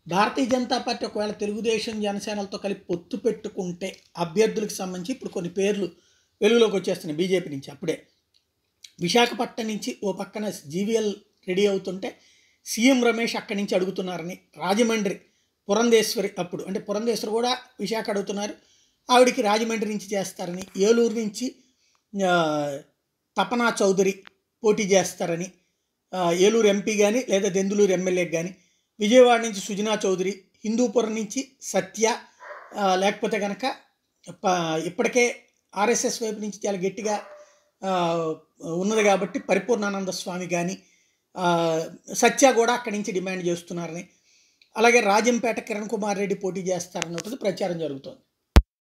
భారతీయ Janata party ఒకవేళ తెలుగుదేశం జనసేనలతో కలిపి పొత్తు పెట్టుకుంటే అభ్యర్థులకు సంబంధించి ఇప్పుడు కొన్ని పేర్లు వెలుగులోకి వచ్చేస్తున్నాయి బీజేపీ నుంచి అప్పుడే విశాఖపట్నం నుంచి ఓ పక్కన జీవీఎల్ రెడీ అవుతుంటే సీఎం రమేష్ అక్కడి నుంచి అడుగుతున్నారని రాజమండ్రి పురంధేశ్వరి అప్పుడు అంటే పురంధేశ్వరి కూడా విశాఖ అడుగుతున్నారు ఆవిడికి రాజమండ్రి నుంచి చేస్తారని ఏలూరు నుంచి ఆ, తపనా చౌదరి పోటీ చేస్తారని ఆ, ఏలూరు ఎంపీ కానీ లేదా దెందులూరు ఎమ్మెల్యేకి కానీ విజయవాడ నుంచి సుజనా చౌదరి హిందూపురం నుంచి సత్య ఆ, లేకపోతే కనుక ప- ఇప్పటికే ఆర్ఎస్ఎస్ వైపు నుంచి చాలా గట్టిగా ఆ, ఉన్నది కాబట్టి పరిపూర్ణానంద స్వామి కానీ ఆ, సత్య కూడా అక్కడి నుంచి డిమాండ్ చేస్తున్నారని అలాగే రాజంపేట కిరణ్ కుమార్ రెడ్డి పోటీ చేస్తారన్నది ప్రచారం జరుగుతోంది